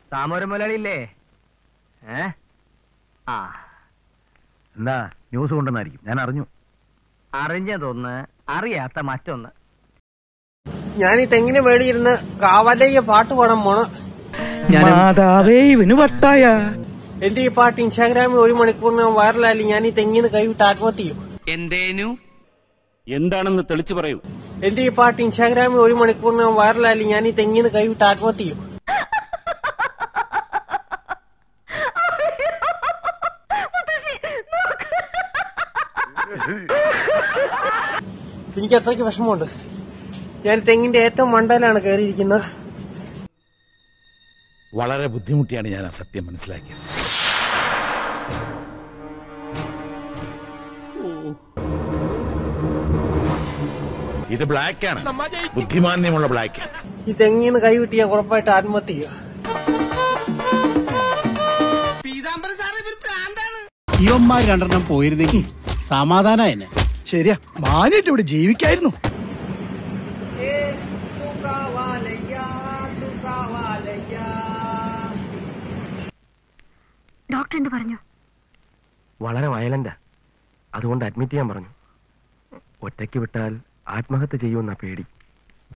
താമര മുതലാളിയില്ലേ ഏ ആ എന്താ ന്യൂസ് കൊണ്ടെന്നായിരിക്കും ഞാൻ അറിഞ്ഞു അറിഞ്ഞതൊന്ന് അറിയാത്ത മറ്റൊന്ന് ഞാൻ ഈ തെങ്ങിന് മേടിയിരുന്ന് കാവലയ്യ പാട്ട് പാടാൻ പോണ മാതാവേ ഇവന് വട്ടായ എന്റെ ഈ പാട്ട് ഇൻസ്റ്റാഗ്രാമിൽ ഒരു മണിക്കൂറിന് വൈറലായാലും ഞാൻ ഈ തെങ്ങിന് കൈവിട്ട് ആത്മഹത്യ ചെയ്യും എന്തേനു എന്താണെന്ന് തെളിച്ചു പറയൂ എന്റെ ഈ പാട്ട് ഇൻസ്റ്റാഗ്രാമിൽ ഒരു മണിക്കൂറിന് വൈറലായാലും ഞാൻ ഈ തെങ്ങിന് കൈവിട്ട് ആത്മഹത്യ ചെയ്യും എനിക്ക് അത്രയ്ക്ക് വിഷമമുണ്ട് ഞാൻ തെങ്ങിന്റെ ഏറ്റവും മണ്ടയിലാണ് കയറിയിരിക്കുന്നത് വളരെ ബുദ്ധിമുട്ടിയാണ് ഞാൻ ആ സത്യം മനസ്സിലാക്കിയത് ഇത് ബ്ലാക്ക് ആണ് ബുദ്ധിമാന്യമുള്ള ബ്ലാക്ക് ഈ തെങ്ങിന് കൈവിട്ട് ഞാൻ ഉറപ്പായിട്ട് ആത്മഹത്യ ചെയ്യും ഇവന്മാർ രണ്ടെണ്ണം പോയിരുന്നെങ്കിൽ സമാധാനായനെ ശരിയാ മാനായിട്ട് ഇവിടെ ജീവിക്കായിരുന്നു ഡോക്ടർ എന്ത് പറഞ്ഞു വളരെ വയലന്റാ അതുകൊണ്ട് അഡ്മിറ്റ് ചെയ്യാൻ പറഞ്ഞു ഒറ്റയ്ക്ക് വിട്ടാൽ ആത്മഹത്യ ചെയ്യുമെന്നാ പേടി